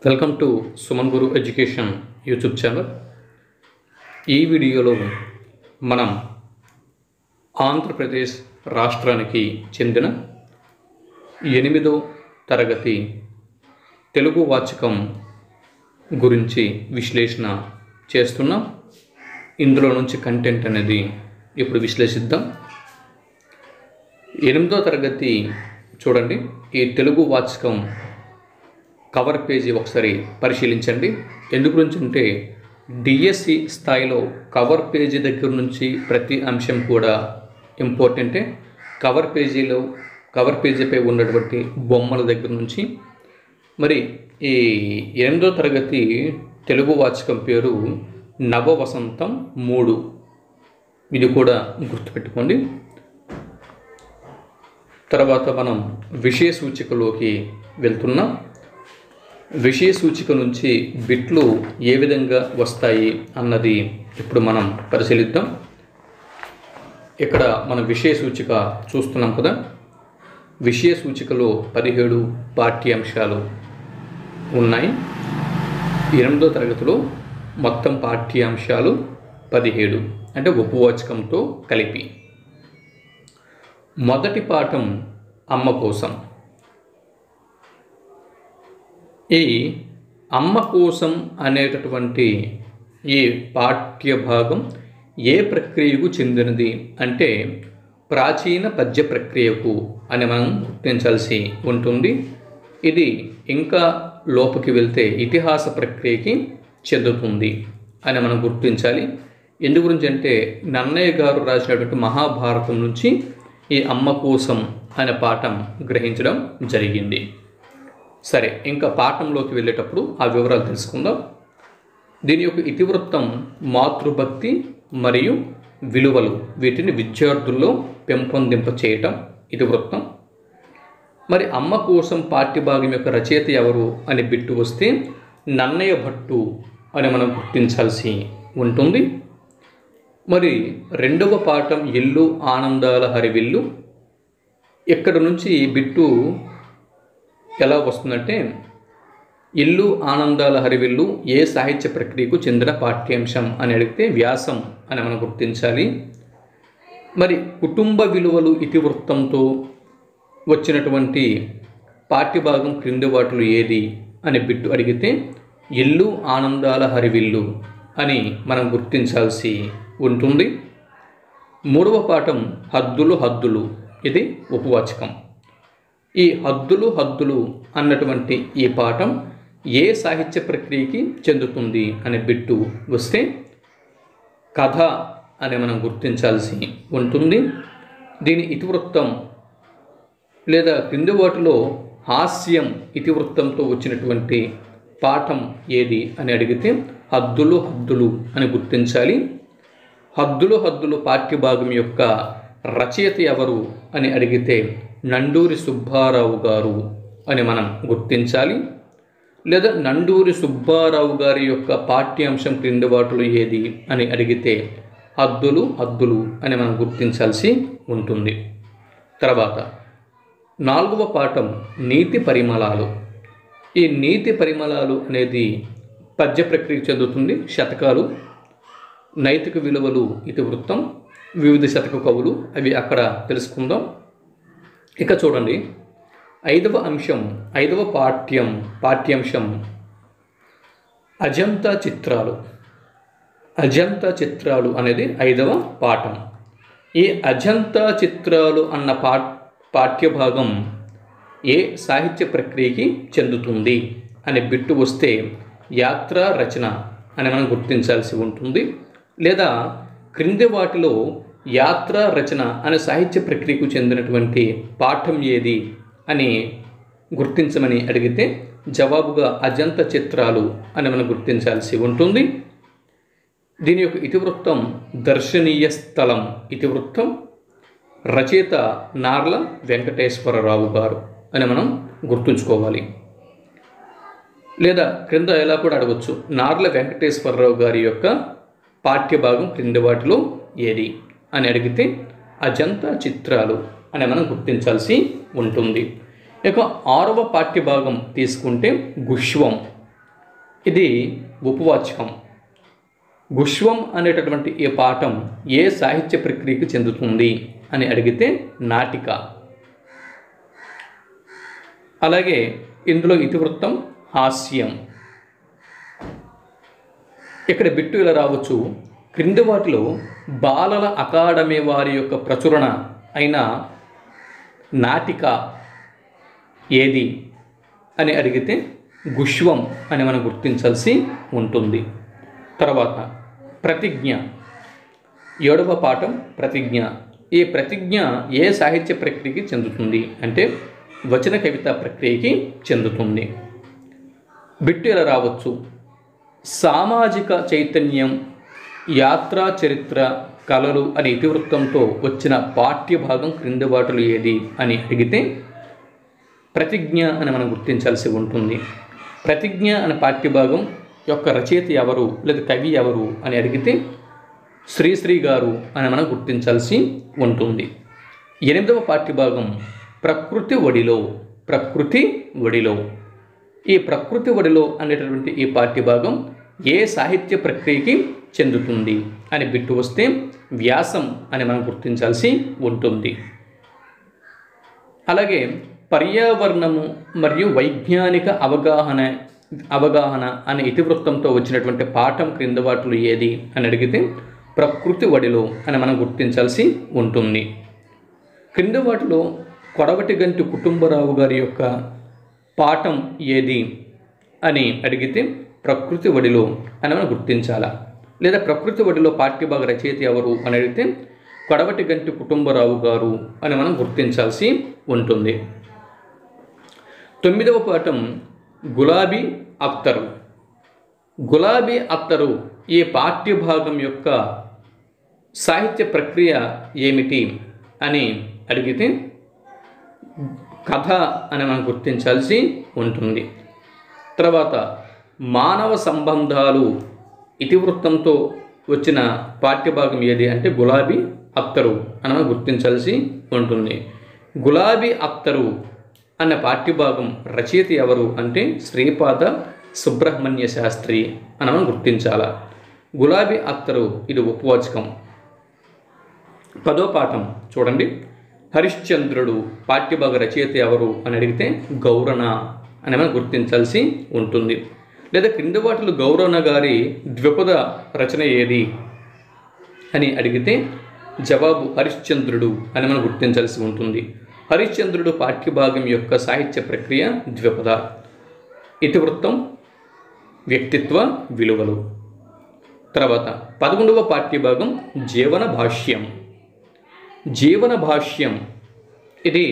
welcome to Suman Guru education YouTube channel ఈ వీడియోలో మనం ఆంధ్రప్రదేశ్ రాష్ట్రానికి చెందిన ఎనిమిదో తరగతి తెలుగు వాచకం గురించి విశ్లేషణ చేస్తున్నాం ఇందులో నుంచి కంటెంట్ అనేది ఇప్పుడు విశ్లేషిద్దాం ఎనిమిదో తరగతి చూడండి ఈ తెలుగు వాచకం కవర్ పేజీ ఒకసారి పరిశీలించండి ఎందు గురించి అంటే డిఎస్సి స్థాయిలో కవర్ పేజీ దగ్గర నుంచి ప్రతి అంశం కూడా ఇంపార్టెంటే కవర్ పేజీలో కవర్ పేజీపై ఉన్నటువంటి బొమ్మల దగ్గర నుంచి మరి ఈ ఎనిమిదో తరగతి తెలుగు వాచకం పేరు నవ వసంతం మూడు ఇది కూడా గుర్తుపెట్టుకోండి తర్వాత మనం విషయ సూచికలోకి వెళ్తున్నాం విషయ సూచిక నుంచి బిట్లు ఏ విధంగా వస్తాయి అన్నది ఇప్పుడు మనం పరిశీలిద్దాం ఇక్కడ మన విషయ సూచిక చూస్తున్నాం కదా విషయ సూచికలో పదిహేడు పాఠ్యాంశాలు ఉన్నాయి ఎనిమిదో తరగతిలో మొత్తం పాఠ్యాంశాలు పదిహేడు అంటే ఉపవాచకంతో కలిపి మొదటి పాఠం అమ్మ కోసం ఈ అమ్మ కోసం అనేటటువంటి ఈ పాఠ్య భాగం ఏ ప్రక్రియకు చెందినది అంటే ప్రాచీన పద్య ప్రక్రియకు అని మనం గుర్తించాల్సి ఉంటుంది ఇది ఇంకా లోపలికి వెళ్తే ఇతిహాస ప్రక్రియకి చెందుతుంది అని మనం గుర్తించాలి ఎందు గురించి అంటే నన్నయ్య గారు రాసినటువంటి మహాభారతం నుంచి ఈ అమ్మ కోసం అనే పాఠం గ్రహించడం జరిగింది సరే ఇంకా పాఠంలోకి వెళ్ళేటప్పుడు ఆ వివరాలు తెలుసుకుందాం దీని యొక్క ఇతివృత్తం మాతృభక్తి మరియు విలువలు వీటిని విద్యార్థుల్లో పెంపొందింప చేయటం ఇతివృత్తం మరి అమ్మ కోసం పాఠ్యభాగం యొక్క రచయిత ఎవరు అని బిట్టు వస్తే నన్నయ్య భట్టు అని మనం గుర్తించాల్సి ఉంటుంది మరి రెండవ పాఠం ఇల్లు ఆనందాల హరివిల్లు ఇక్కడ నుంచి బిట్టు ఎలా వస్తుందంటే ఇల్లు ఆనందాల హరివిల్లు ఏ సాహిత్య ప్రక్రియకు చెందిన పాఠ్యాంశం అని అడిగితే వ్యాసం అని మనం గుర్తించాలి మరి కుటుంబ విలువలు ఇతివృత్తంతో వచ్చినటువంటి పాఠ్యభాగం క్రింది వాటిలో ఏది అని బిట్టు అడిగితే ఇల్లు ఆనందాల హరివిల్లు అని మనం గుర్తించాల్సి ఉంటుంది మూడవ పాఠం హద్దులు హద్దులు ఇది ఉపవాచకం ఈ హద్దులు హద్దులు అన్నటువంటి ఈ పాఠం ఏ సాహిత్య ప్రక్రియకి చెందుతుంది అనే బిట్టు వస్తే కథ అని మనం గుర్తించాల్సి ఉంటుంది దీని ఇతివృత్తం లేదా క్రింది వాటిలో హాస్యం ఇతివృత్తంతో వచ్చినటువంటి పాఠం ఏది అని అడిగితే హద్దులు హద్దులు అని గుర్తించాలి హద్దులు హద్దులు పాఠ్యభాగం యొక్క రచయిత ఎవరు అని అడిగితే నండూరి సుబ్బారావు గారు అని మనం గుర్తించాలి లేదా నండూరి సుబ్బారావు గారి యొక్క పాఠ్యాంశం క్రింది వాటిలో ఏది అని అడిగితే హద్దులు హద్దులు అని మనం గుర్తించాల్సి ఉంటుంది తర్వాత నాలుగవ పాఠం నీతి పరిమళాలు ఈ నీతి పరిమళాలు అనేది పద్య ప్రక్రియకు చెందుతుంది శతకాలు నైతిక విలువలు ఇతివృత్తం వివిధ శతక కవులు అవి అక్కడ తెలుసుకుందాం ఇక చూడండి ఐదవ అంశం ఐదవ పాఠ్యం పాఠ్యాంశం అజంతా చిత్రాలు అజంతా చిత్రాలు అనేది ఐదవ పాఠం ఈ అజంతా చిత్రాలు అన్న పా పాఠ్యభాగం ఏ సాహిత్య ప్రక్రియకి చెందుతుంది అనే బిట్టు వస్తే యాత్ర రచన అని మనం గుర్తించాల్సి ఉంటుంది లేదా క్రింది వాటిలో యాత్ర రచన అనే సాహిత్య ప్రక్రియకు చెందినటువంటి పాఠం ఏది అని గుర్తించమని అడిగితే జవాబుగా అజంత చిత్రాలు అని మనం గుర్తించాల్సి ఉంటుంది దీని యొక్క ఇతివృత్తం దర్శనీయ స్థలం ఇతివృత్తం రచయిత నార్ల వెంకటేశ్వరరావు గారు అని మనం గుర్తుంచుకోవాలి లేదా క్రింద ఎలా కూడా అడగచ్చు నార్ల వెంకటేశ్వరరావు గారి యొక్క పాఠ్యభాగం క్రింది వాటిలో ఏది అని అడిగితే అజంతా చిత్రాలు అని మనం గుర్తించాల్సి ఉంటుంది ఇక ఆరవ పాఠ్యభాగం తీసుకుంటే గుష్వం ఇది ఉపవాచకం గుష్వం అనేటటువంటి ఈ పాఠం ఏ సాహిత్య ప్రక్రియకి చెందుతుంది అని అడిగితే నాటిక అలాగే ఇందులో ఇతివృత్తం హాస్యం ఇక్కడ బిట్టు ఇలా రావచ్చు క్రింది వాటిలో బాలల అకాడమీ వారి యొక్క ప్రచురణ అయిన నాటిక ఏది అని అడిగితే గుష్వం అని మనం గుర్తించాల్సి ఉంటుంది తర్వాత ప్రతిజ్ఞ ఏడవ పాఠం ప్రతిజ్ఞ ఈ ప్రతిజ్ఞ ఏ సాహిత్య ప్రక్రియకి చెందుతుంది అంటే వచన కవిత ప్రక్రియకి చెందుతుంది బిట్టు ఇలా రావచ్చు సామాజిక చైతన్యం యాత్రా చరిత్ర కళలు అనే ఇతివృత్తంతో వచ్చిన పాఠ్య భాగం క్రింది వాటిలో ఏది అని అడిగితే ప్రతిజ్ఞ అని మనం గుర్తించాల్సి ఉంటుంది ప్రతిజ్ఞ అనే పాఠ్యభాగం యొక్క రచయిత ఎవరు లేదా కవి ఎవరు అని అడిగితే శ్రీశ్రీ గారు అని మనం గుర్తించాల్సి ఉంటుంది ఎనిమిదవ పాఠ్యభాగం ప్రకృతి ఒడిలో ప్రకృతి ఒడిలో ఈ ప్రకృతి ఒడిలో అనేటటువంటి ఈ పాఠ్యభాగం ఏ సాహిత్య ప్రక్రియకి చెందుతుంది అని బిట్టు వస్తే వ్యాసం అని మనం గుర్తించాల్సి ఉంటుంది అలాగే పర్యావరణము మరియు వైజ్ఞానిక అవగాహన అవగాహన అనే ఇతివృత్తంతో వచ్చినటువంటి పాఠం క్రింద వాటిలో ఏది అని అడిగితే ప్రకృతి వడిలో అని మనం గుర్తించాల్సి ఉంటుంది క్రింద వాటిలో కొడవటి గంటి కుటుంబరావు గారి యొక్క పాఠం ఏది అని అడిగితే ప్రకృతి వడిలో అని మనం గుర్తించాలా లేదా ప్రకృతి వడిలో పాఠ్యభాగ రచయిత ఎవరు అని అడిగితే కొడవటి గంటి కుటుంబరావు గారు అని మనం గుర్తించాల్సి ఉంటుంది తొమ్మిదవ పాఠం గులాబీ అత్తరు గులాబీ అత్తరు ఈ పాఠ్యభాగం యొక్క సాహిత్య ప్రక్రియ ఏమిటి అని అడిగితే కథ అని మనం గుర్తించాల్సి ఉంటుంది తర్వాత మానవ సంబంధాలు ఇతివృత్తంతో వచ్చిన పాఠ్యభాగం ఏది అంటే గులాబీ అత్తరు అని మనం గుర్తించాల్సి ఉంటుంది గులాబీ అత్తరు అన్న పాఠ్యభాగం రచయిత ఎవరు అంటే శ్రీపాద సుబ్రహ్మణ్య శాస్త్రి అని మనం గుర్తించాల గులాబీ అత్తరు ఇది ఉపవాచకం పదో పాఠం చూడండి హరిశ్చంద్రుడు పాఠ్యభాగ రచయిత ఎవరు అని అడిగితే గౌరణ అని మనం గుర్తించాల్సి ఉంటుంది లేదా క్రింద వాటిలో గౌరవణ గారి ద్విపద రచన ఏది అని అడిగితే జవాబు హరిశ్చంద్రుడు అని మనం గుర్తించాల్సి ఉంటుంది హరిశ్చంద్రుడు పాఠ్యభాగం యొక్క సాహిత్య ప్రక్రియ ద్విపద ఇతివృత్తం వ్యక్తిత్వ విలువలు తర్వాత పదకొండవ పాఠ్యభాగం జీవన భాష్యం జీవన భాష్యం ఇది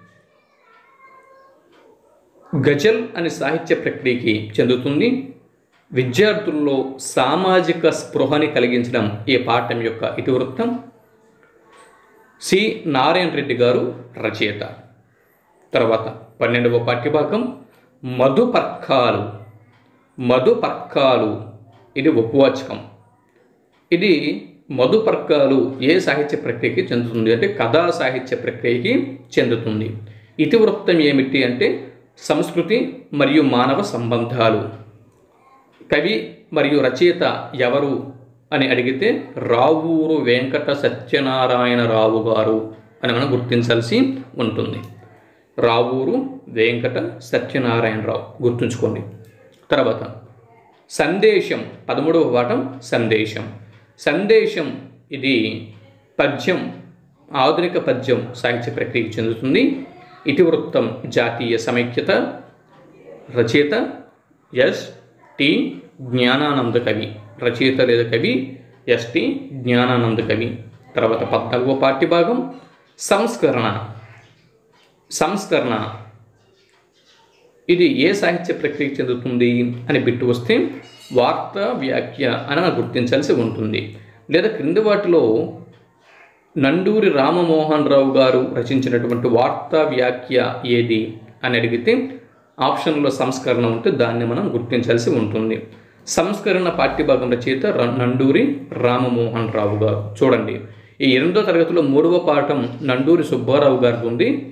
గజల్ అనే సాహిత్య ప్రక్రియకి చెందుతుంది విద్యార్థుల్లో సామాజిక స్పృహని కలిగించడం ఈ పాఠం యొక్క ఇతివృత్తం సి నారాయణ రెడ్డి గారు రచయిత తర్వాత పన్నెండవ పాఠ్యభాగం మధుపర్కాలు మధుపర్కాలు ఇది ఉపవాచకం ఇది మధుపర్కాలు ఏ సాహిత్య ప్రక్రియకి చెందుతుంది అంటే కథా సాహిత్య ప్రక్రియకి చెందుతుంది ఇతివృత్తం ఏమిటి అంటే సంస్కృతి మరియు మానవ సంబంధాలు కవి మరియు రచయిత ఎవరు అని అడిగితే రావూరు వెంకట సత్యనారాయణ రావు గారు అని మనం గుర్తించాల్సి ఉంటుంది రావూరు వెంకట సత్యనారాయణరావు గుర్తుంచుకోండి తర్వాత సందేశం పదమూడవ పాఠం సందేశం సందేశం ఇది పద్యం ఆధునిక పద్యం సాహిత్య ప్రక్రియకి చెందుతుంది ఇతివృత్తం జాతీయ సమైక్యత రచయిత ఎస్ టి జ్ఞానానంద కవి రచయిత లేదా కవి ఎస్ టి జ్ఞానానంద కవి తర్వాత పద్నాలుగవ పాఠ్యభాగం సంస్కరణ సంస్కరణ ఇది ఏ సాహిత్య ప్రక్రియకి చెందుతుంది అని బిట్టు వస్తే వార్త వ్యాఖ్య అని మనం గుర్తించాల్సి ఉంటుంది లేదా క్రింది వాటిలో నండూరి రామమోహన్ రావు గారు రచించినటువంటి వార్తా వ్యాఖ్య ఏది అని అడిగితే ఆప్షన్లో సంస్కరణ ఉంటే దాన్ని మనం గుర్తించాల్సి ఉంటుంది సంస్కరణ పాఠ్యభాగం రచయిత ర- నండూరి రామమోహన్ రావు గారు చూడండి ఈ ఎనిమిదో తరగతిలో మూడవ పాఠం నండూరి సుబ్బారావు గారిది ఉంది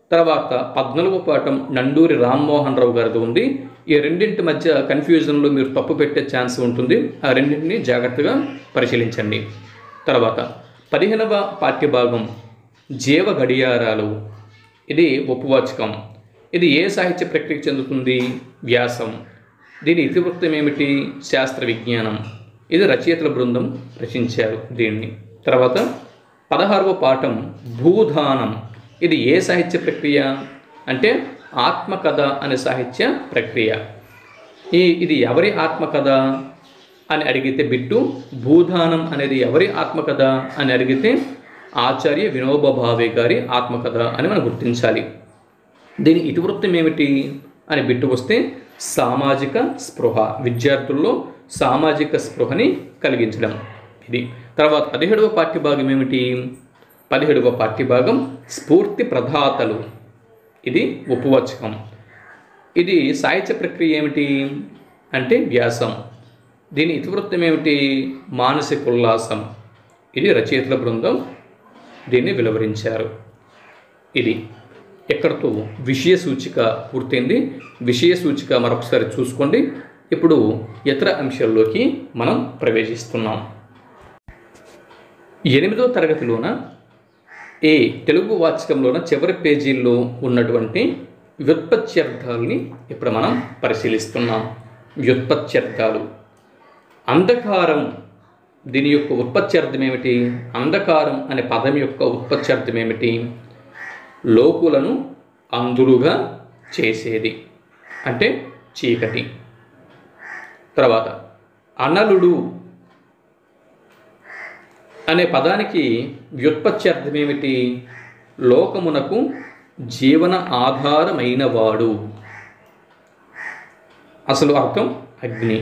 తర్వాత పద్నాలుగో పాఠం నండూరి రామ్మోహన్ రావు గారిది ఉంది ఈ రెండింటి మధ్య కన్ఫ్యూజన్లో మీరు తప్పు పెట్టే ఛాన్స్ ఉంటుంది ఆ రెండింటిని జాగ్రత్తగా పరిశీలించండి తర్వాత పదిహేనవ పాఠ్యభాగం జీవ గడియారాలు ఇది ఉపవాచకం ఇది ఏ సాహిత్య ప్రక్రియకు చెందుతుంది వ్యాసం దీని ఇతివృత్తం ఏమిటి శాస్త్ర విజ్ఞానం ఇది రచయితల బృందం రచించారు దీన్ని తర్వాత పదహారవ పాఠం భూదానం ఇది ఏ సాహిత్య ప్రక్రియ అంటే ఆత్మకథ అనే సాహిత్య ప్రక్రియ ఈ ఇది ఎవరి ఆత్మకథ అని అడిగితే బిట్టు భూదానం అనేది ఎవరి ఆత్మకథ అని అడిగితే ఆచార్య వినోబా భావే గారి ఆత్మకథ అని మనం గుర్తించాలి దీని ఇతివృత్తం ఏమిటి అని బిట్టు వస్తే సామాజిక స్పృహ విద్యార్థుల్లో సామాజిక స్పృహని కలిగించడం ఇది తర్వాత పదిహేడవ పాఠ్యభాగం ఏమిటి పదిహేడవ పాఠ్యభాగం స్ఫూర్తి ప్రదాతలు ఇది ఉపవాచకం ఇది సాహిత్య ప్రక్రియ ఏమిటి అంటే వ్యాసం దీని ఇతివృత్తం ఏమిటి మానసిక ఉల్లాసం ఇది రచయితల బృందం దీన్ని వెలువరించారు ఇది ఎక్కడితో విషయ సూచిక పూర్తయింది విషయ సూచిక మరొకసారి చూసుకోండి ఇప్పుడు ఇతర అంశాల్లోకి మనం ప్రవేశిస్తున్నాం ఎనిమిదో తరగతిలోన ఏ తెలుగు వాచకంలోన చివరి పేజీల్లో ఉన్నటువంటి వ్యుత్పత్త్యర్థాలని ఇప్పుడు మనం పరిశీలిస్తున్నాం వ్యుత్పత్త్యర్థాలు అంధకారం దీని యొక్క ఉత్పత్త్యర్థం ఏమిటి అంధకారం అనే పదం యొక్క ఉత్పత్త్యర్థం ఏమిటి లోకులను అందులుగా చేసేది అంటే చీకటి తర్వాత అనలుడు అనే పదానికి వ్యుత్పత్తి అర్థం ఏమిటి లోకమునకు జీవన ఆధారమైనవాడు అసలు అర్థం అగ్ని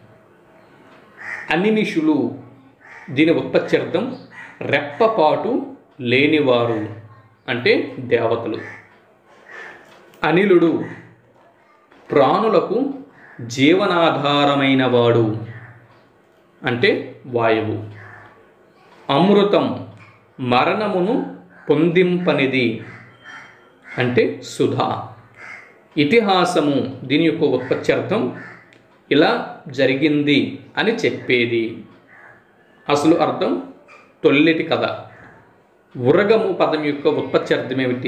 అనిమిషులు దీని ఉత్పత్తి అర్థం రెప్పపాటు లేనివారు అంటే దేవతలు అనిలుడు ప్రాణులకు జీవనాధారమైన వాడు అంటే వాయువు అమృతం మరణమును పొందింపనిది అంటే సుధా ఇతిహాసము దీని యొక్క ఉత్పత్తి అర్థం ఇలా జరిగింది అని చెప్పేది అసలు అర్థం తొల్లిటి కథ ఉరగము పదం యొక్క ఉత్పత్తి అర్థం ఏమిటి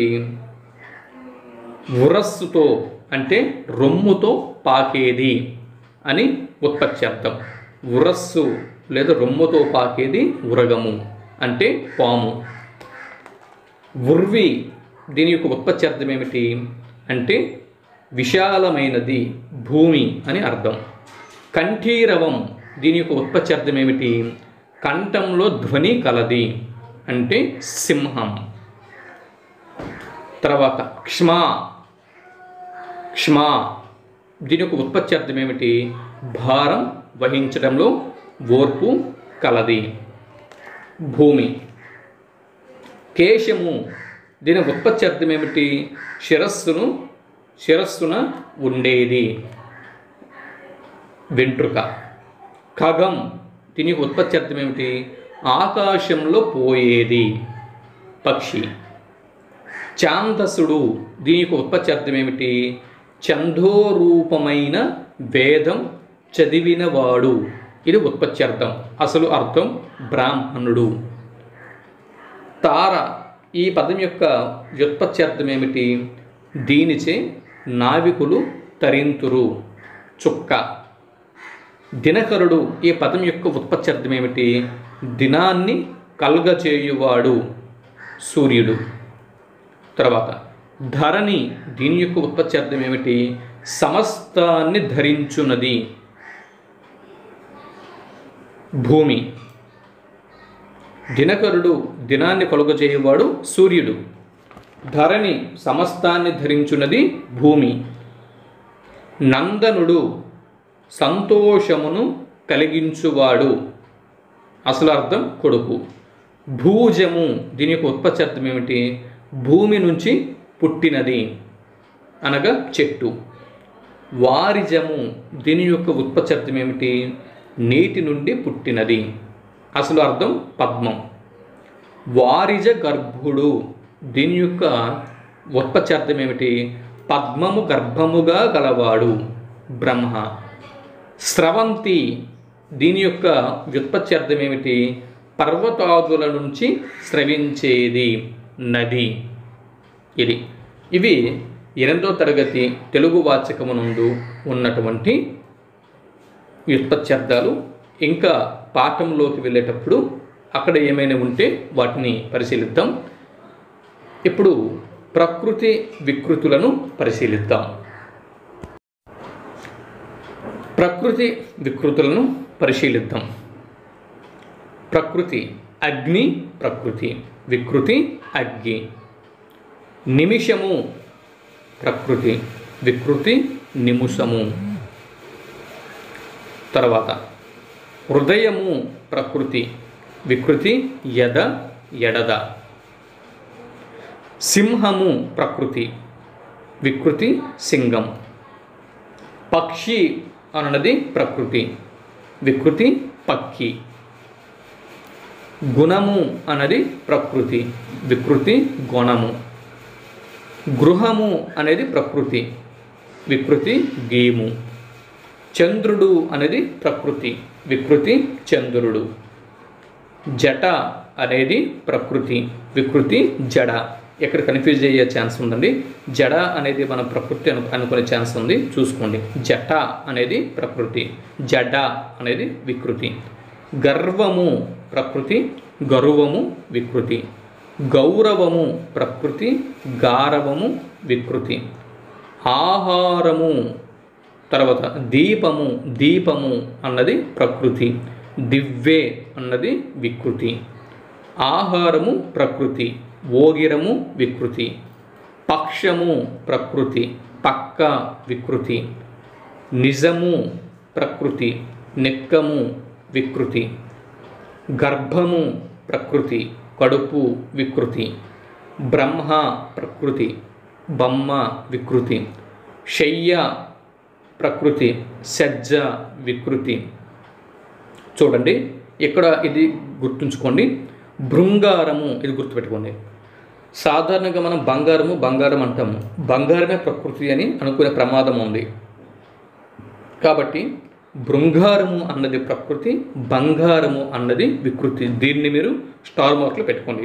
ఉరస్సుతో అంటే రొమ్ముతో పాకేది అని ఉత్పత్తి అర్థం ఉరస్సు లేదా రొమ్ముతో పాకేది ఉరగము అంటే పాము ఉర్వి దీని యొక్క ఉత్పత్తి అర్థం ఏమిటి అంటే విశాలమైనది భూమి అని అర్థం కంఠీరవం దీని యొక్క ఉత్పత్తి అర్థం ఏమిటి కంఠంలో ధ్వని కలది అంటే సింహం తర్వాత క్ష్మా క్షమా దీని యొక్క ఉత్పత్తి అర్థం ఏమిటి భారం వహించడంలో ఓర్పు కలది భూమి కేశము దీని ఉత్పత్తి అర్థం ఏమిటి శిరస్సును శిరస్సున ఉండేది వెంట్రుక ఖగం దీని యొక్క ఉత్పత్తి అర్థం ఏమిటి ఆకాశంలో పోయేది పక్షి ఛాందసుడు దీని యొక్క ఉత్పత్తి అర్థం ఏమిటి చందోరూపమైన వేదం చదివినవాడు ఇది ఉత్పత్తి అర్థం అసలు అర్థం బ్రాహ్మణుడు తార ఈ పదం యొక్క వ్యుత్పత్తి అర్థం ఏమిటి దీనిచే నావికులు తరింతురు చుక్క దినకరుడు ఈ పదం యొక్క ఉత్పత్తి అర్థం ఏమిటి దినాన్ని కలుగచేయువాడు సూర్యుడు తర్వాత ధరణి దీని యొక్క ఉత్పత్తి అర్థం ఏమిటి సమస్తాన్ని ధరించున్నది భూమి దినకరుడు దినాన్ని కలుగజేయువాడు సూర్యుడు ధరణి సమస్తాన్ని ధరించున్నది భూమి నందనుడు సంతోషమును కలిగించువాడు అసలు అర్థం కొడుకు భూజము దీని యొక్క ఉత్పత్తి అర్థం ఏమిటి భూమి నుంచి పుట్టినది అనగా చెట్టు వారిజము దీని యొక్క ఉత్పత్తి అర్థం ఏమిటి నీటి నుండి పుట్టినది అసలు అర్థం పద్మం వారిజ గర్భుడు దీని యొక్క ఉత్పత్తి అర్థం ఏమిటి పద్మము గర్భముగా గలవాడు బ్రహ్మ స్రవంతి దీని యొక్క వ్యుత్పత్తి అర్థం ఏమిటి పర్వతాదుల నుంచి స్రవించేది నది ఇది ఇవి ఎనిమిదో తరగతి తెలుగు వాచకమునందు ఉన్నటువంటి వ్యుత్పత్త్యర్థాలు ఇంకా పాఠంలోకి వెళ్ళేటప్పుడు అక్కడ ఏమైనా ఉంటే వాటిని పరిశీలిద్దాం ఇప్పుడు ప్రకృతి వికృతులను పరిశీలిద్దాం ప్రకృతి వికృతులను పరిశీలిద్దాం ప్రకృతి అగ్ని ప్రకృతి వికృతి అగ్ని నిమిషము ప్రకృతి వికృతి నిముషము తర్వాత హృదయము ప్రకృతి వికృతి యద ఎడద సింహము ప్రకృతి వికృతి సింగం పక్షి అన్నది ప్రకృతి వికృతి పక్కి గుణము అన్నది ప్రకృతి వికృతి గుణము గృహము అనేది ప్రకృతి వికృతి గేము చంద్రుడు అనేది ప్రకృతి వికృతి చంద్రుడు జట అనేది ప్రకృతి వికృతి జడ ఇక్కడ కన్ఫ్యూజ్ అయ్యే ఛాన్స్ ఉందండి జడ అనేది మన ప్రకృతి అను అనుకునే ఛాన్స్ ఉంది చూసుకోండి జట అనేది ప్రకృతి జడ అనేది వికృతి గర్వము ప్రకృతి గర్వము వికృతి గౌరవము ప్రకృతి గారవము వికృతి ఆహారము తర్వాత దీపము దీపము అన్నది ప్రకృతి దివ్వే అన్నది వికృతి ఆహారము ప్రకృతి ఓగిరము వికృతి పక్షము ప్రకృతి పక్క వికృతి నిజము ప్రకృతి నెక్కము వికృతి గర్భము ప్రకృతి కడుపు వికృతి బ్రహ్మ ప్రకృతి బొమ్మ వికృతి శయ్య ప్రకృతి సజ్జ వికృతి చూడండి ఇక్కడ ఇది గుర్తుంచుకోండి భృంగారము ఇది గుర్తుపెట్టుకోండి సాధారణంగా మనం బంగారము బంగారం అంటాము బంగారమే ప్రకృతి అని అనుకునే ప్రమాదం ఉంది కాబట్టి బృంగారము అన్నది ప్రకృతి బంగారము అన్నది వికృతి దీన్ని మీరు స్టార్ మార్క్లో పెట్టుకోండి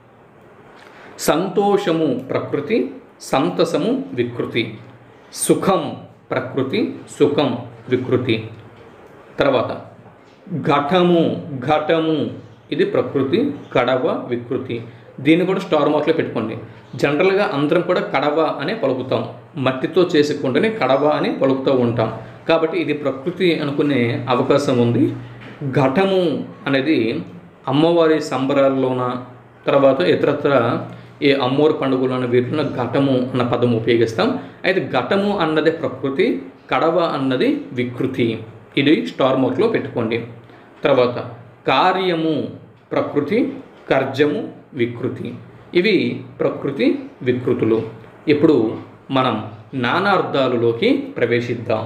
సంతోషము ప్రకృతి సంతసము వికృతి సుఖం ప్రకృతి సుఖం వికృతి తర్వాత ఘటము ఘటము ఇది ప్రకృతి కడవ వికృతి దీన్ని కూడా స్టార్ మార్క్లో పెట్టుకోండి జనరల్గా అందరం కూడా కడవ అనే పలుకుతాం మట్టితో చేసే కుండని కడవ అని పలుకుతూ ఉంటాం కాబట్టి ఇది ప్రకృతి అనుకునే అవకాశం ఉంది ఘటము అనేది అమ్మవారి సంబరాల్లోన తర్వాత ఇతరత్ర ఏ అమ్మవారి పండుగలోన వీటిలో ఘటము అన్న పదం ఉపయోగిస్తాం అయితే ఘటము అన్నది ప్రకృతి కడవ అన్నది వికృతి ఇది స్టార్ మార్క్లో పెట్టుకోండి తర్వాత కార్యము ప్రకృతి కర్జము వికృతి ఇవి ప్రకృతి వికృతులు ఇప్పుడు మనం నానార్థాలులోకి ప్రవేశిద్దాం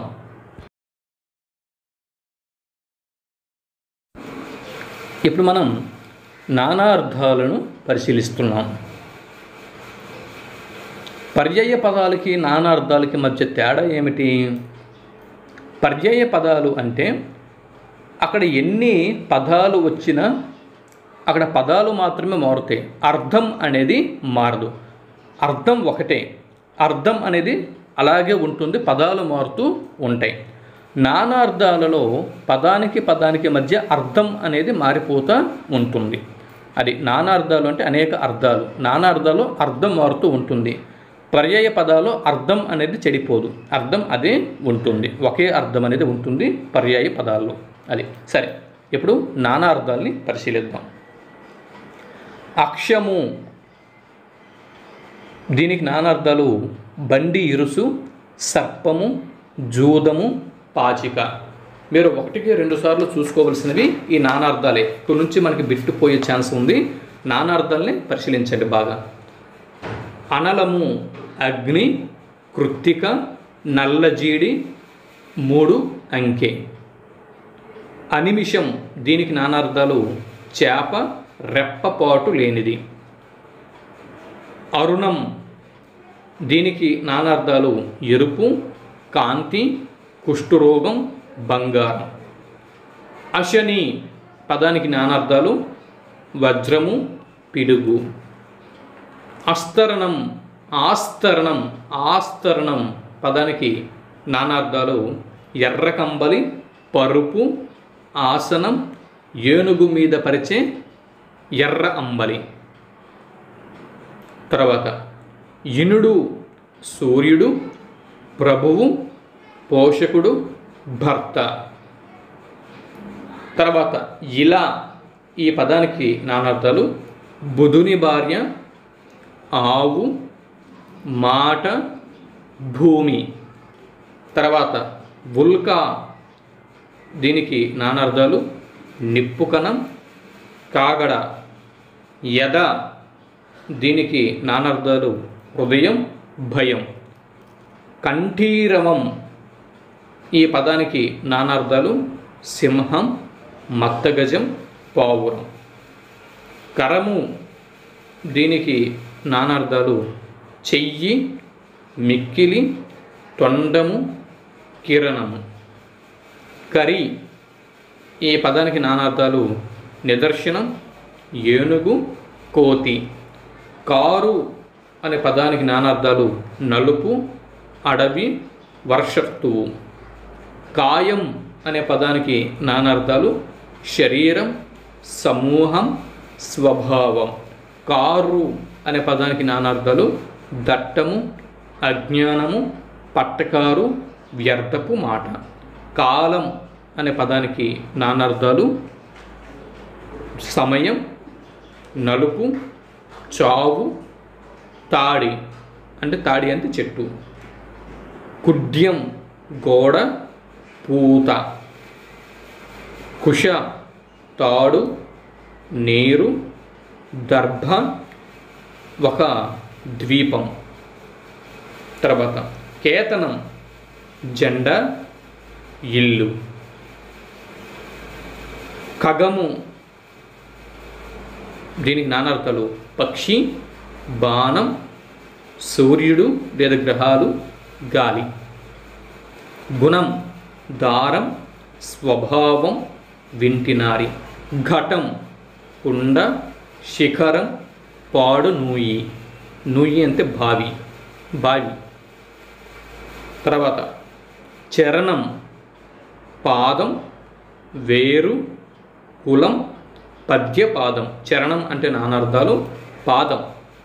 ఇప్పుడు మనం నానార్థాలను పరిశీలిస్తున్నాం పర్యాయ పదాలకి నానార్థాలకి మధ్య తేడా ఏమిటి పర్యాయ పదాలు అంటే అక్కడ ఎన్ని పదాలు వచ్చినా అక్కడ పదాలు మాత్రమే మారుతాయి అర్థం అనేది మారదు అర్థం ఒకటే అర్థం అనేది అలాగే ఉంటుంది పదాలు మారుతూ ఉంటాయి నానార్థాలలో పదానికి పదానికి మధ్య అర్థం అనేది మారిపోతూ ఉంటుంది అది నానార్థాలు అంటే అనేక అర్థాలు నానార్థాలు అర్థం మారుతూ ఉంటుంది పర్యాయ పదాలు అర్థం అనేది చెడిపోదు అర్థం అదే ఉంటుంది ఒకే అర్థం అనేది ఉంటుంది పర్యాయ పదాల్లో అది సరే ఇప్పుడు నానా అర్థాలని పరిశీలిద్దాం అక్షము దీనికి నానార్థాలు బండి ఇరుసు సర్పము జూదము పాచిక మీరు ఒకటికి రెండు సార్లు చూసుకోవలసినవి ఈ నానార్థాలే ఇక్కడ నుంచి మనకి బిట్టుపోయే ఛాన్స్ ఉంది నానార్థాలని పరిశీలించండి బాగా అనలము అగ్ని కృత్తిక నల్లజీడి మూడు అంకె అనిమిషం దీనికి నానార్థాలు చేప రెప్పపాటు లేనిది అరుణం దీనికి నానార్థాలు ఎరుపు కాంతి కుష్ఠరోగం బంగారం అశని పదానికి నానార్థాలు వజ్రము పిడుగు అస్తరణం ఆస్తరణం ఆస్తరణం పదానికి నానార్థాలు ఎర్ర కంబలి పరుపు ఆసనం ఏనుగు మీద పరిచే ఎర్ర అంబలి తర్వాత ఇనుడు సూర్యుడు ప్రభువు పోషకుడు భర్త తర్వాత ఇలా ఈ పదానికి నానార్థాలు బుధుని భార్య ఆవు మాట భూమి తర్వాత ఉల్కా దీనికి నానార్థాలు నిప్పుకణం కాగడ యద దీనికి నానార్థాలు హృదయం భయం కంఠీరవం ఈ పదానికి నానార్థాలు సింహం మత్తగజం పావురం కరము దీనికి నానార్థాలు చెయ్యి మిక్కిలి తొండము కిరణము కరి ఈ పదానికి నానార్థాలు నిదర్శనం ఏనుగు కోతి కారు అనే పదానికి నానార్థాలు నలుపు అడవి వర్షత్తువు కాయం అనే పదానికి నానార్థాలు శరీరం సమూహం స్వభావం కారు అనే పదానికి నానార్థాలు దట్టము అజ్ఞానము పట్టకారు వ్యర్థపు మాట కాలం అనే పదానికి నానార్థాలు సమయం నలుపు చావు తాడి అంటే తాడి అంటే చెట్టు కుడ్యం గోడ పూత కుష తాడు నీరు దర్భ ఒక ద్వీపం తర్వాత కేతనం జెండా ఇల్లు ఖగము దీనికి నానార్థాలు పక్షి బాణం సూర్యుడు లేదా గ్రహాలు గాలి గుణం దారం స్వభావం వింటినారి ఘటం కుండ శిఖరం పాడు నూయి నూయి అంటే బావి బావి తర్వాత చరణం పాదం వేరు కులం పద్యపాదం చరణం అంటే నానార్థాలు పాదం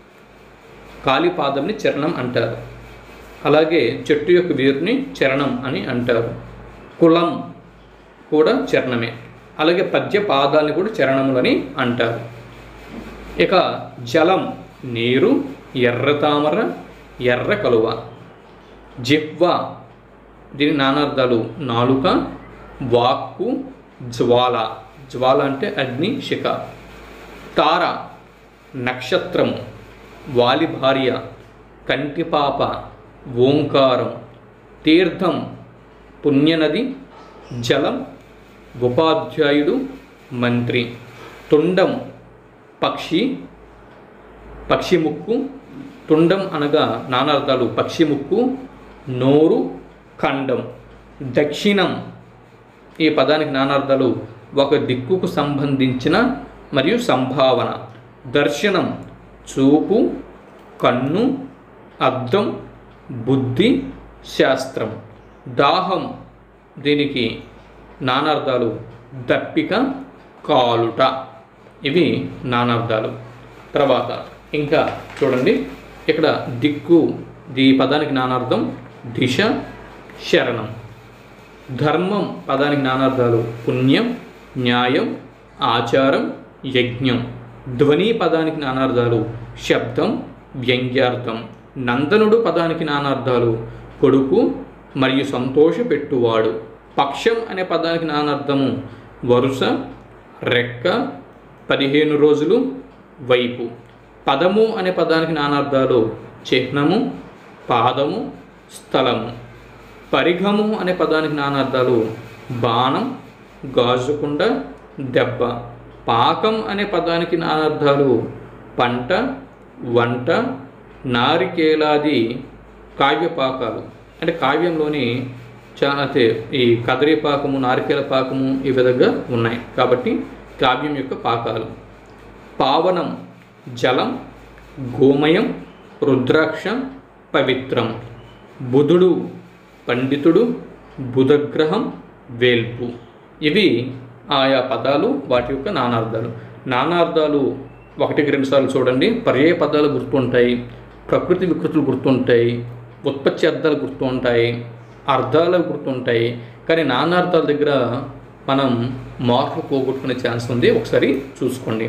కాలి పాదంని చరణం అంటారు అలాగే చెట్టు యొక్క వేరుని చరణం అని అంటారు కులం కూడా చరణమే అలాగే పద్య పాదాలని కూడా చరణములని అంటారు ఇక జలం నీరు ఎర్ర తామర ఎర్ర కలువ జిహ్వ దీని నానార్థాలు నాలుక వాక్కు జ్వాల జ్వాల అంటే అగ్ని శిఖ తార నక్షత్రము వాలి భార్య కంటిపాప ఓంకారం తీర్థం పుణ్యనది జలం ఉపాధ్యాయుడు మంత్రి తుండం పక్షి పక్షి ముక్కు తుండం అనగా నానార్థాలు పక్షి ముక్కు నోరు ఖండం దక్షిణం ఈ పదానికి నానార్థాలు ఒక దిక్కుకు సంబంధించిన మరియు సంభావన దర్శనం చూపు కన్ను అద్దం బుద్ధి శాస్త్రం దాహం దీనికి నానార్థాలు దప్పిక కాలుట ఇవి నానార్థాలు తర్వాత ఇంకా చూడండి ఇక్కడ దిక్కు ఈ పదానికి నానార్థం దిశ శరణం ధర్మం పదానికి నానార్థాలు పుణ్యం న్యాయం ఆచారం యజ్ఞం ధ్వని పదానికి నానార్థాలు శబ్దం వ్యంగ్యార్థం నందనుడు పదానికి నానార్థాలు కొడుకు మరియు సంతోషపెట్టువాడు పక్షం అనే పదానికి నానార్థము వరుస రెక్క పదిహేను రోజులు వైపు పదము అనే పదానికి నానార్థాలు చిహ్నము పాదము స్థలము పరిఘము అనే పదానికి నానార్థాలు బాణం గాజుకుండ దెబ్బ పాకం అనే పదానికి నానార్థాలు పంట వంట నారికేలాది కావ్యపాకాలు అంటే కావ్యంలోని చా అంటే ఈ కదరీ పాకము నారికేల పాకము ఈ విధంగా ఉన్నాయి కాబట్టి కావ్యం యొక్క పాకాలు పావనం జలం గోమయం రుద్రాక్షం పవిత్రం బుధుడు పండితుడు బుధగ్రహం వేల్పు ఇవి ఆయా పదాలు వాటి యొక్క నానార్థాలు నానార్థాలు ఒకటికి రెండు సార్లు చూడండి పర్యాయ పదాలు గుర్తుంటాయి ప్రకృతి వికృతులు గుర్తుంటాయి ఉత్పత్తి అర్థాలు గుర్తుంటాయి అర్థాలు గుర్తుంటాయి కానీ నానార్థాల దగ్గర మనం మార్కులు పోగొట్టుకునే ఛాన్స్ ఉంది ఒకసారి చూసుకోండి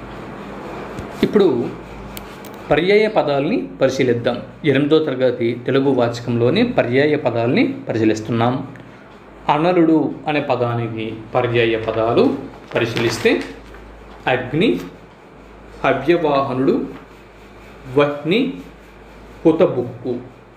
ఇప్పుడు పర్యాయ పదాలని పరిశీలిద్దాం ఎనిమిదో తరగతి తెలుగు వాచకంలోని పర్యాయ పదాలని పరిశీలిస్తున్నాం అనలుడు అనే పదానికి పర్యాయ పదాలు పరిశీలిస్తే అగ్ని హవ్యవాహనుడు వహ్ని హుతబుక్కు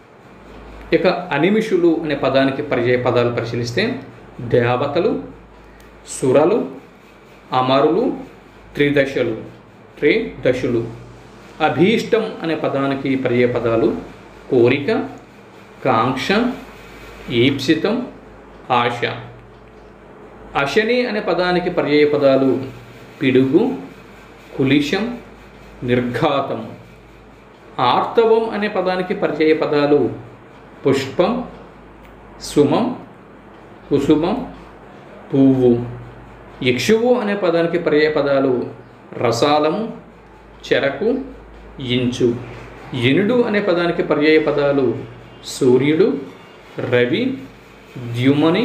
ఇక అనిమిషులు అనే పదానికి పర్యాయ పదాలు పరిశీలిస్తే దేవతలు సురలు అమరులు త్రిదశలు త్రిదశులు అభీష్టం అనే పదానికి పర్యాయ పదాలు కోరిక కాంక్ష ఈప్సితం ఆశ అశని అనే పదానికి పర్యాయ పదాలు పిడుగు కులిశం నిర్ఘాతం ఆర్తవం అనే పదానికి పర్యాయ పదాలు పుష్పం సుమం కుసుమం పువ్వు ఇక్షువు అనే పదానికి పర్యాయ పదాలు రసాలము చెరకు ఇంచు ఎనుడు అనే పదానికి పర్యాయ పదాలు సూర్యుడు రవి ద్యుమని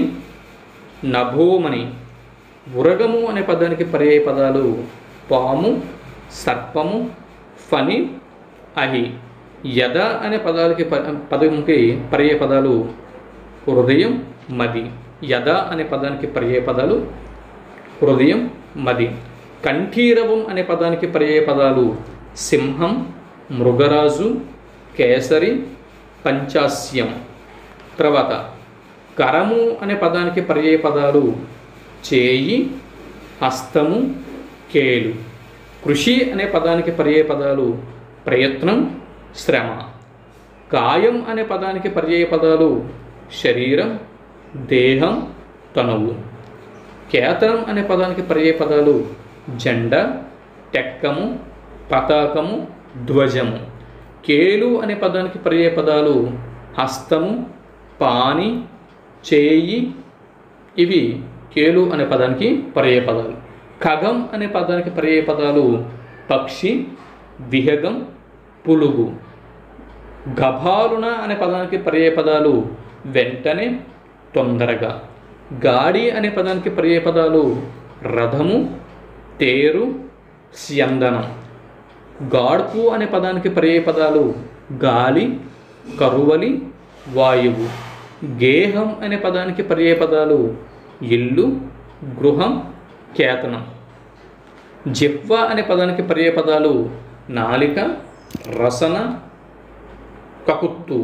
నభోమని ఉరగము అనే పదానికి పర్యాయ పదాలు పాము సర్పము ఫని అహి యద అనే పదాలకి ప పదంకి పర్యాయ పదాలు హృదయం మది యద అనే పదానికి పర్యాయ పదాలు హృదయం మది కంఠీరవం అనే పదానికి పర్యాయ పదాలు సింహం మృగరాజు కేసరి పంచాస్యం తర్వాత కరము అనే పదానికి పర్యాయ పదాలు చేయి హస్తము కేలు కృషి అనే పదానికి పర్యాయ పదాలు ప్రయత్నం శ్రమ కాయం అనే పదానికి పర్యాయ పదాలు శరీరం దేహం తనువు కేతనం అనే పదానికి పర్యాయ పదాలు జెండా టెక్కము పతాకము ధ్వజము కేలు అనే పదానికి పర్యాయ పదాలు హస్తము పాని చేయి ఇవి కేలు అనే పదానికి పర్యాయ పదాలు ఖగం అనే పదానికి పర్యాయ పదాలు పక్షి విహగం పులుగు గభాలున అనే పదానికి పర్యాయ పదాలు వెంటనే తొందరగా గాడి అనే పదానికి పర్యాయ పదాలు రథము తేరు స్యందనం గాడ్పు అనే పదానికి పర్యాయ పదాలు గాలి కరువలి వాయువు గేహం అనే పదానికి పర్యాయ పదాలు ఇల్లు గృహం కేతనం జిహ్వ అనే పదానికి పర్యాయ పదాలు నాలిక రసన కకుత్తు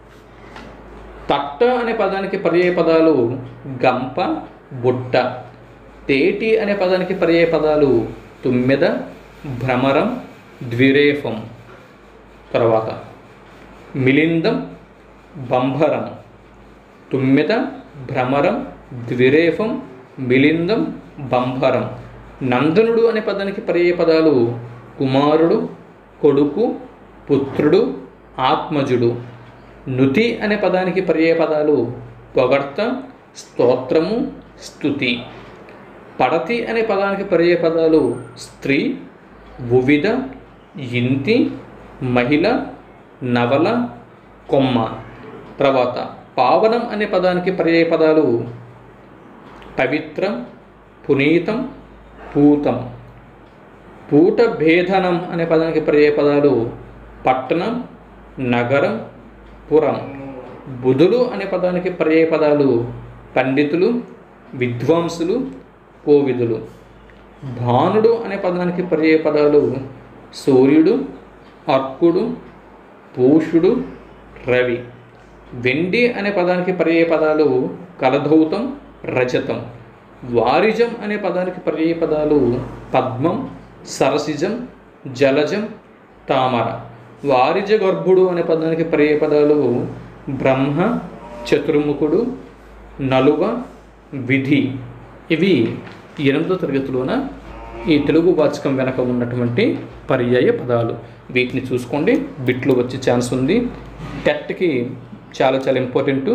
తట్ట అనే పదానికి పర్యాయ పదాలు గంప బుట్ట తేటి అనే పదానికి పర్యాయ పదాలు తుమ్మెద భ్రమరం ద్విరేఫం తర్వాత మిలిందం బంభరం తుమ్మెద భ్రమరం ద్విరేఫం మిలిందం బంభరం నందనుడు అనే పదానికి పర్యాయ పదాలు కుమారుడు కొడుకు పుత్రుడు ఆత్మజుడు నుతి అనే పదానికి పర్యాయ పదాలు పొగడ్త స్తోత్రము స్తుతి పడతి అనే పదానికి పర్యాయ పదాలు స్త్రీ ఉవిద ఇంతి మహిళ నవల కొమ్మ తర్వాత పావనం అనే పదానికి పర్యాయ పదాలు పవిత్రం పునీతం పూతం పూట భేదనం అనే పదానికి పర్యాయ పదాలు పట్టణం నగరం పురం బుధులు అనే పదానికి పర్యాయ పదాలు పండితులు విద్వాంసులు కోవిదులు భానుడు అనే పదానికి పర్యాయ పదాలు సూర్యుడు అర్కుడు పూషుడు రవి వెండి అనే పదానికి పర్యాయ పదాలు కలధౌతం రజతం వారిజం అనే పదానికి పర్యాయ పదాలు పద్మం సరసిజం జలజం తామర వారిజ గర్భుడు అనే పదానికి పర్యాయ పదాలు బ్రహ్మ చతుర్ముఖుడు నలువ విధి ఇవి ఎనిమిదో తరగతిలోన ఈ తెలుగు వాచకం వెనక ఉన్నటువంటి పర్యాయ పదాలు వీటిని చూసుకోండి బిట్లు వచ్చే ఛాన్స్ ఉంది టెట్కి చాలా చాలా ఇంపార్టెంట్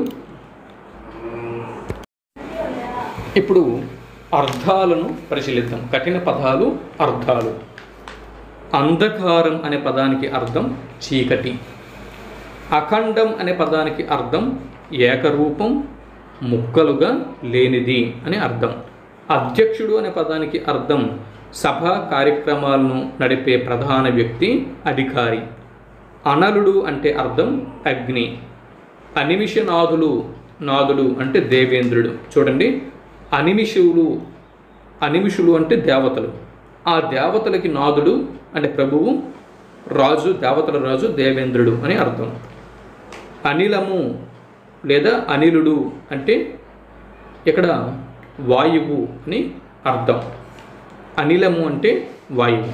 ఇప్పుడు అర్థాలను పరిశీలిద్దాం కఠిన పదాలు అర్థాలు అంధకారం అనే పదానికి అర్థం చీకటి అఖండం అనే పదానికి అర్థం ఏకరూపం ముక్కలుగా లేనిది అని అర్థం అధ్యక్షుడు అనే పదానికి అర్థం సభా కార్యక్రమాలను నడిపే ప్రధాన వ్యక్తి అధికారి అనలుడు అంటే అర్థం అగ్ని అనిమిషనాథులు నాదుడు అంటే దేవేంద్రుడు చూడండి అనిమిషులు అనిమిషులు అంటే దేవతలు ఆ దేవతలకి నాదుడు అంటే ప్రభువు రాజు దేవతల రాజు దేవేంద్రుడు అని అర్థం అనిలము లేదా అనిలుడు అంటే ఇక్కడ వాయువు అని అర్థం అనిలము అంటే వాయువు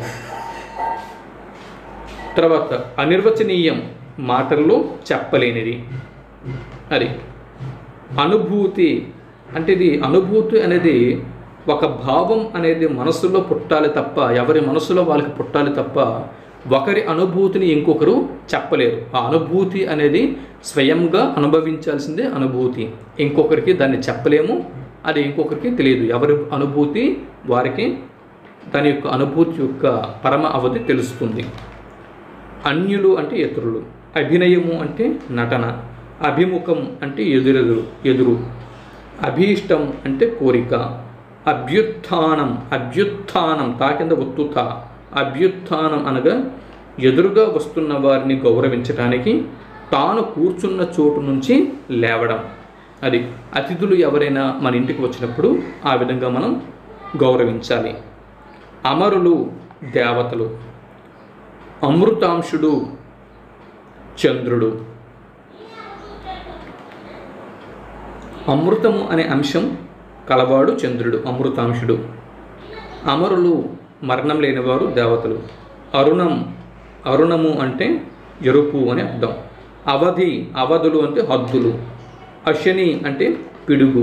తర్వాత అనిర్వచనీయం మాటల్లో చెప్పలేనిది అది అనుభూతి అంటే ఇది అనుభూతి అనేది ఒక భావం అనేది మనసులో పుట్టాలి తప్ప ఎవరి మనసులో వాళ్ళకి పుట్టాలి తప్ప ఒకరి అనుభూతిని ఇంకొకరు చెప్పలేరు ఆ అనుభూతి అనేది స్వయంగా అనుభవించాల్సిందే అనుభూతి ఇంకొకరికి దాన్ని చెప్పలేము అది ఇంకొకరికి తెలియదు ఎవరి అనుభూతి వారికి దాని యొక్క అనుభూతి యొక్క పరమ అవధి తెలుస్తుంది అన్యులు అంటే ఇతరులు అభినయము అంటే నటన అభిముఖం అంటే ఎదురెదురు ఎదురు అభీష్టం అంటే కోరిక అభ్యుత్థానం అభ్యుత్థానం తా కింద ఒత్తుత అభ్యుత్థానం అనగా ఎదురుగా వస్తున్న వారిని గౌరవించటానికి తాను కూర్చున్న చోటు నుంచి లేవడం అది అతిథులు ఎవరైనా మన ఇంటికి వచ్చినప్పుడు ఆ విధంగా మనం గౌరవించాలి అమరులు దేవతలు అమృతాంశుడు చంద్రుడు అమృతము అనే అంశం కలవాడు చంద్రుడు అమృతాంశుడు అమరులు మరణం లేనివారు దేవతలు అరుణం అరుణము అంటే ఎరుపు అని అర్థం అవధి అవధులు అంటే హద్దులు అశని అంటే పిడుగు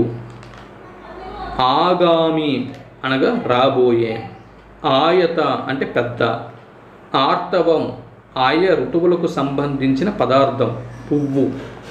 ఆగామి అనగా రాబోయే ఆయత అంటే పెద్ద ఆర్తవం ఆయ ఋతువులకు సంబంధించిన పదార్థం పువ్వు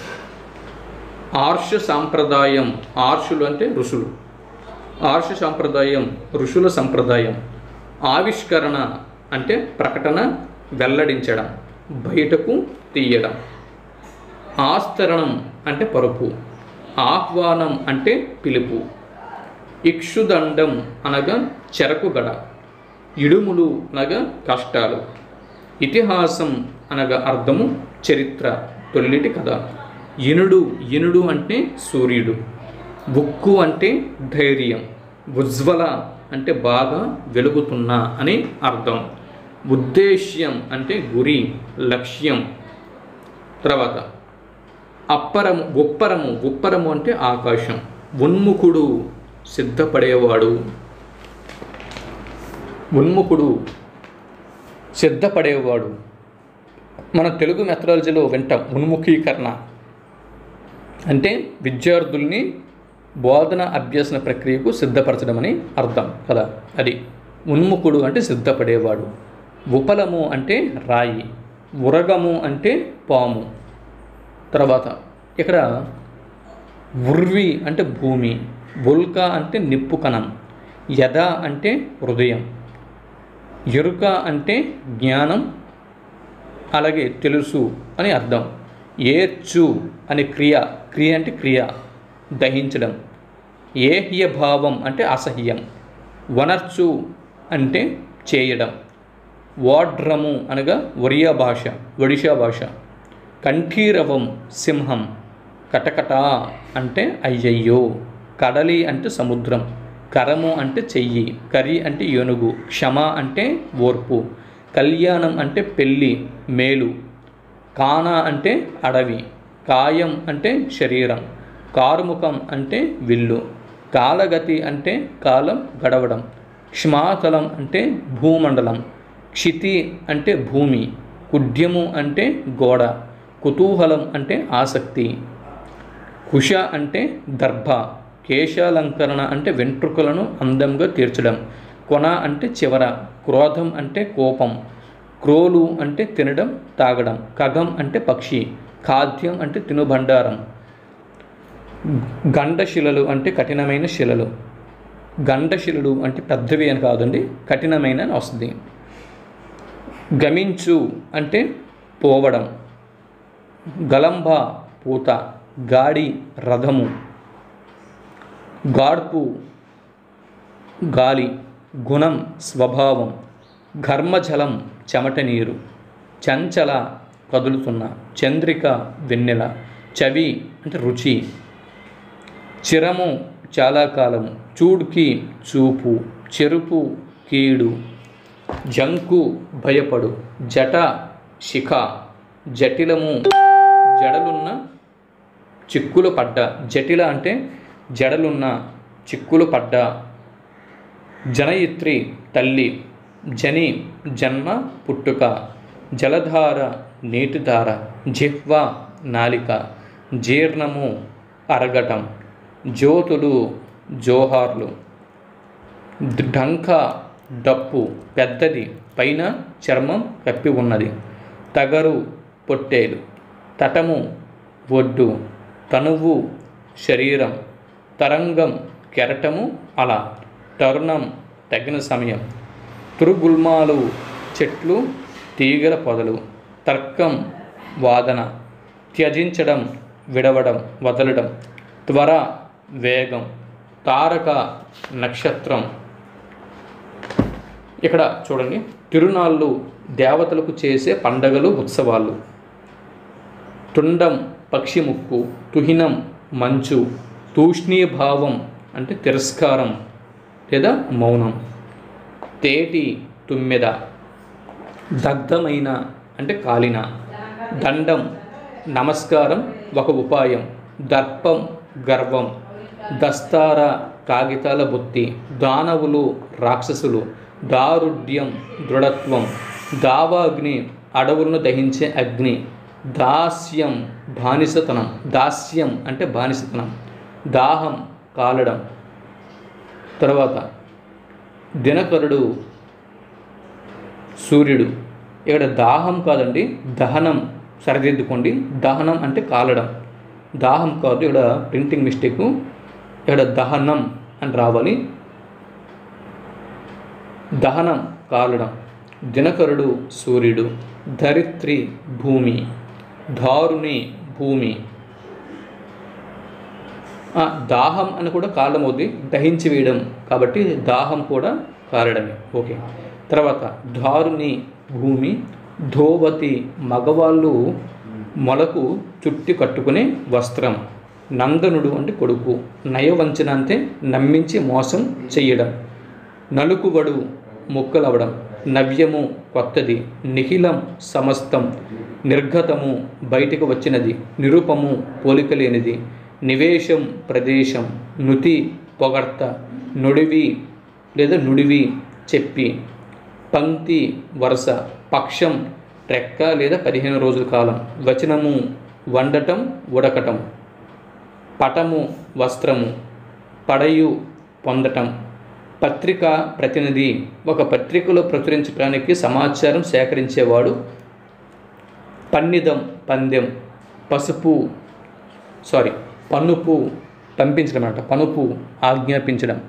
ఆర్ష సాంప్రదాయం ఆర్షులు అంటే ఋషులు ఆర్ష సాంప్రదాయం ఋషుల సంప్రదాయం ఆవిష్కరణ అంటే ప్రకటన వెల్లడించడం బయటకు తీయడం ఆస్తరణం అంటే పరుపు ఆహ్వానం అంటే పిలుపు ఇక్షుదండం అనగా చెరకు గడ ఇడుములు అనగా కష్టాలు ఇతిహాసం అనగా అర్థము చరిత్ర తొలిటి కథ ఇనుడు ఇనుడు అంటే సూర్యుడు బుక్కు అంటే ధైర్యం ఉజ్వల అంటే బాగా వెలుగుతున్న అని అర్థం ఉద్దేశ్యం అంటే గురి లక్ష్యం తర్వాత అప్పరము ఉప్పరము ఉప్పరము అంటే ఆకాశం ఉన్ముఖుడు సిద్ధపడేవాడు ఉన్ముఖుడు సిద్ధపడేవాడు మన తెలుగు మెథడాలజీలో వింటాం ఉన్ముఖీకరణ అంటే విద్యార్థుల్ని బోధన అభ్యసన ప్రక్రియకు సిద్ధపరచడం అని అర్థం కదా అది ఉన్ముఖుడు అంటే సిద్ధపడేవాడు ఉపలము అంటే రాయి ఉరగము అంటే పాము తర్వాత ఇక్కడ ఉర్వి అంటే భూమి బుల్క అంటే నిప్పు కణం యద అంటే హృదయం ఎరుక అంటే జ్ఞానం అలాగే తెలుసు అని అర్థం ఏర్చు అనే క్రియ క్రియ అంటే క్రియ దహించడం ఏహ్య భావం అంటే అసహ్యం వనర్చు అంటే చేయడం వాడ్రము అనగా ఒరియా భాష ఒడిషా భాష కంఠీరవం సింహం కటకట అంటే అయ్యయ్యో కడలి అంటే సముద్రం కరము అంటే చెయ్యి కరి అంటే ఏనుగు క్షమ అంటే ఓర్పు కళ్యాణం అంటే పెళ్ళి మేలు కాన అంటే అడవి కాయం అంటే శరీరం కారుముఖం అంటే విల్లు కాలగతి అంటే కాలం గడవడం క్ష్మాతలం అంటే భూమండలం క్షితి అంటే భూమి కుడ్యము అంటే గోడ కుతూహలం అంటే ఆసక్తి కుష అంటే దర్భ కేశాలంకరణ అంటే వెంట్రుకలను అందంగా తీర్చడం కొన అంటే చివర క్రోధం అంటే కోపం క్రోలు అంటే తినడం తాగడం ఖగం అంటే పక్షి ఖాద్యం అంటే తినుబండారం గండశిలలు అంటే కఠినమైన శిలలు గండశిలలు అంటే పెద్దవి అని కాదండి కఠినమైన అని వస్తుంది గమించు అంటే పోవడం గలంబ పూత గాడి రథము గాడ్పు గాలి గుణం స్వభావం ఘర్మజలం చెమట నీరు చంచల కదులుతున్న చంద్రిక వెన్నెల చవి అంటే రుచి చిరము చాలా కాలం చూడ్కి చూపు చెరుపు కీడు జంకు భయపడు జట శిఖ జటిలము జడలున్న చిక్కులు పడ్డ జటిల అంటే జడలున్న చిక్కులు పడ్డ జనయిత్రి తల్లి జని జన్మ పుట్టుక జలధార నీటిధార జిహ్వ నాలిక జీర్ణము అరగటం జ్యోతులు జోహార్లు ఢంక డప్పు పెద్దది పైన చర్మం కప్పి ఉన్నది తగరు పొట్టేలు తటము ఒడ్డు తనువు శరీరం తరంగం కెరటము అలా తరుణం తగిన సమయం తురుగుల్మాలు చెట్లు తీగల పొదలు తర్కం వాదన త్యజించడం విడవడం వదలడం త్వర వేగం తారక నక్షత్రం ఇక్కడ చూడండి తిరునాళ్ళు దేవతలకు చేసే పండగలు ఉత్సవాలు తుండం పక్షి ముక్కు తుహినం మంచు తూష్ణీభావం అంటే తిరస్కారం లేదా మౌనం తేటి తుమ్మెద దగ్ధమైన అంటే కాలిన దండం నమస్కారం ఒక ఉపాయం దర్పం గర్వం దస్తార కాగితాల బుత్తి దానవులు రాక్షసులు దారుఢ్యం దృఢత్వం దావాగ్ని అడవులను దహించే అగ్ని దాస్యం బానిసతనం దాస్యం అంటే బానిసతనం దాహం కాలడం తర్వాత దినకరుడు సూర్యుడు ఇక్కడ దాహం కాదండి దహనం సరిదిద్దుకోండి దహనం అంటే కాలడం దాహం కాదు ఇక్కడ ప్రింటింగ్ మిస్టేక్ ఇక్కడ దహనం అని రావాలి దహనం కాలడం దినకరుడు సూర్యుడు ధరిత్రి భూమి దారుని భూమి ఆ, దాహం అని కూడా కారణం అవుద్ది దహించి వేయడం కాబట్టి దాహం కూడా కారడమే ఓకే తర్వాత దారుని భూమి ధోవతి మగవాళ్ళు మొలకు చుట్టి కట్టుకునే వస్త్రం నందనుడు అంటే కొడుకు నయవంచన అంటే నమ్మించి మోసం చెయ్యడం నలుకువడు ముక్కలవడం నవ్యము కొత్తది నిఖిలం సమస్తం నిర్గతము బయటికి వచ్చినది నిరూపము పోలిక లేనిది నివేశం ప్రదేశం నుతి పొగడ్త నుడివి లేదా నుడివి చెప్పి పంక్తి వరుస పక్షం రెక్క లేదా పదిహేను రోజుల కాలం వచనము వండటం ఉడకటం పటము వస్త్రము పడయు పొందటం పత్రిక ప్రతినిధి ఒక పత్రికలో ప్రచురించడానికి సమాచారం సేకరించేవాడు పన్నిదం పందెం పసుపు సారీ పనుపు పంపించడం అంట పనుపు ఆజ్ఞాపించడం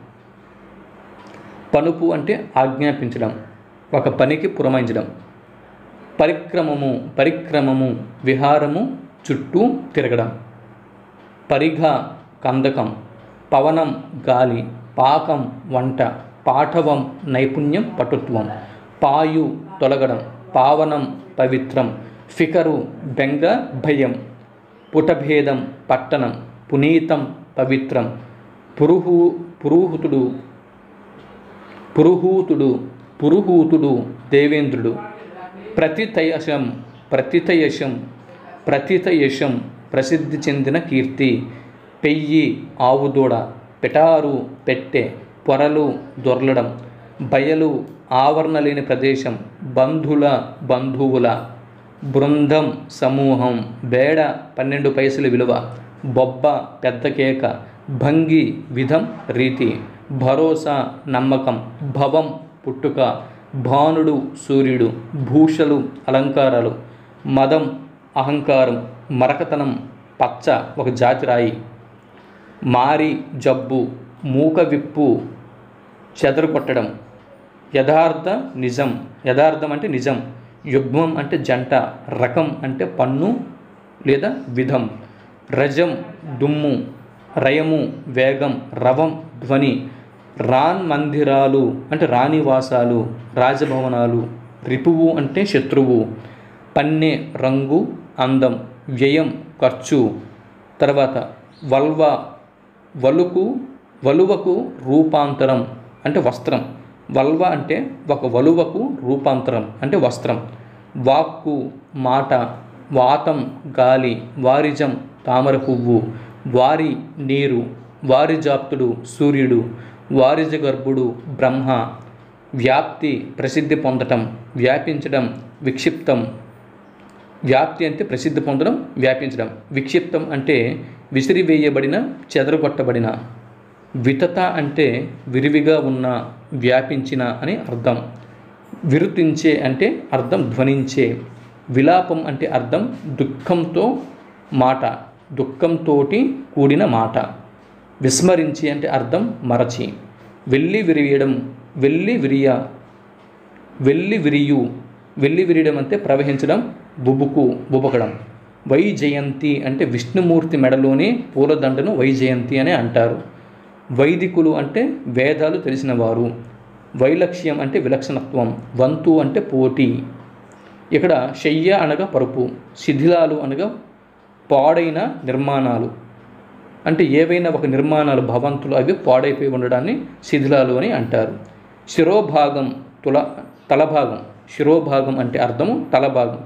పనుపు అంటే ఆజ్ఞాపించడం ఒక పనికి పురమాయించడం పరిక్రమము పరిక్రమము విహారము చుట్టూ తిరగడం పరిఘ కందకం పవనం గాలి పాకం వంట పాఠవం నైపుణ్యం పటుత్వం పాయు తొలగడం పావనం పవిత్రం ఫికరు బెంగ భయం పుటభేదం పట్టణం పునీతం పవిత్రం పురుహు పురుహుతుడు పురుహూతుడు పురుహూతుడు దేవేంద్రుడు ప్రతితయశం ప్రతితయశం ప్రతితయశం ప్రసిద్ధి చెందిన కీర్తి పెయ్యి ఆవుదూడ పిటారు పెట్టె పొరలు దొర్లడం బయలు ఆవరణ లేని ప్రదేశం బంధుల బంధువుల బృందం సమూహం బేడ పన్నెండు పైసలు విలువ బొబ్బ పెద్ద కేక భంగి విధం రీతి భరోసా నమ్మకం భవం పుట్టుక భానుడు సూర్యుడు భూషలు అలంకారాలు మదం అహంకారం మరకతనం పచ్చ ఒక జాతి రాయి మారి జబ్బు మూక విప్పు చెదరు కొట్టడం యథార్థ నిజం యథార్థం అంటే నిజం యుగ్మం అంటే జంట రకం అంటే పన్ను లేదా విధం రజం దుమ్ము రయము వేగం రవం ధ్వని రాన్ మందిరాలు అంటే రాణివాసాలు రాజభవనాలు రిపువు అంటే శత్రువు పన్నె రంగు అందం వ్యయం ఖర్చు తర్వాత వల్వ వలుకు వలువకు రూపాంతరం అంటే వస్త్రం వల్వ అంటే ఒక వలువకు రూపాంతరం అంటే వస్త్రం వాక్కు మాట వాతం గాలి వారిజం తామర పువ్వు వారి నీరు వారిజాప్తుడు సూర్యుడు వారిజ గర్భుడు బ్రహ్మ వ్యాప్తి ప్రసిద్ధి పొందటం వ్యాపించడం విక్షిప్తం వ్యాప్తి అంటే ప్రసిద్ధి పొందడం వ్యాపించడం విక్షిప్తం అంటే విసిరివేయబడిన చెదరగొట్టబడిన వితత అంటే విరివిగా ఉన్న వ్యాపించిన అని అర్థం విరుతించే అంటే అర్థం ధ్వనించే విలాపం అంటే అర్థం దుఃఖంతో మాట దుఃఖంతోటి కూడిన మాట విస్మరించి అంటే అర్థం మరచి వెళ్ళి విరియడం వెళ్ళి విరియ వెళ్ళి విరియు వెళ్ళి విరియడం అంటే ప్రవహించడం బుబుకు బుబకడం వైజయంతి అంటే విష్ణుమూర్తి మెడలోని పూలదండను వైజయంతి అని అంటారు వైదికులు అంటే వేదాలు తెలిసినవారు వైలక్ష్యం అంటే విలక్షణత్వం వంతు అంటే పోటీ ఇక్కడ శయ్య అనగా పరుపు శిథిలాలు అనగా పాడైన నిర్మాణాలు అంటే ఏవైనా ఒక నిర్మాణాలు భవంతులు అవి పాడైపోయి ఉండడాన్ని శిథిలాలు అని అంటారు శిరోభాగం తుల తలభాగం శిరోభాగం అంటే అర్థము తలభాగం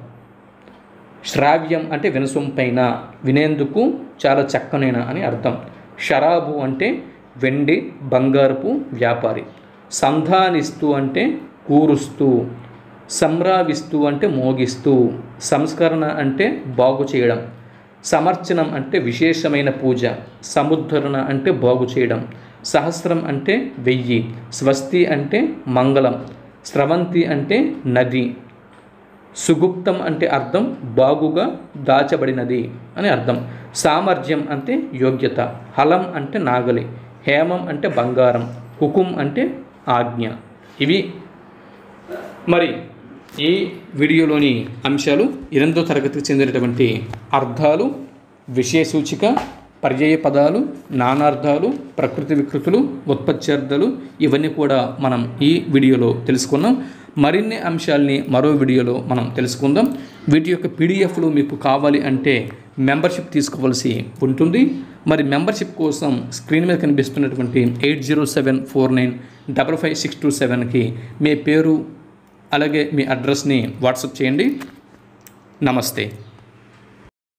శ్రావ్యం అంటే వినసొంపైన వినేందుకు చాలా చక్కనైన అని అర్థం షరాబు అంటే వెండి బంగారపు వ్యాపారి సంధానిస్తూ అంటే కూరుస్తూ సంరావిస్తూ అంటే మోగిస్తూ సంస్కరణ అంటే బాగు చేయడం సమర్చనం అంటే విశేషమైన పూజ సముద్ధరణ అంటే బాగు చేయడం సహస్రం అంటే వెయ్యి స్వస్తి అంటే మంగళం స్రవంతి అంటే నది సుగుప్తం అంటే అర్థం బాగుగా దాచబడినది అని అర్థం సామర్థ్యం అంటే యోగ్యత హలం అంటే నాగలి హేమం అంటే బంగారం హుకుం అంటే ఆజ్ఞ ఇవి మరి ఈ వీడియోలోని అంశాలు ఎనిమిదో తరగతికి చెందినటువంటి అర్థాలు విషయ సూచిక పర్యాయ పదాలు నానార్థాలు ప్రకృతి వికృతులు ఉత్పత్త్యర్థాలు ఇవన్నీ కూడా మనం ఈ వీడియోలో తెలుసుకున్నాం మరిన్ని అంశాలని మరో వీడియోలో మనం తెలుసుకుందాం వీటి యొక్క పీడిఎఫ్లు మీకు కావాలి అంటే మెంబర్షిప్ తీసుకోవాల్సి ఉంటుంది మరి మెంబర్షిప్ కోసం స్క్రీన్ మీద కనిపిస్తున్నటువంటి eight zero seven four nine double five six two సెవెన్కి మీ పేరు అలాగే మీ అడ్రస్ని వాట్సాప్ చేయండి నమస్తే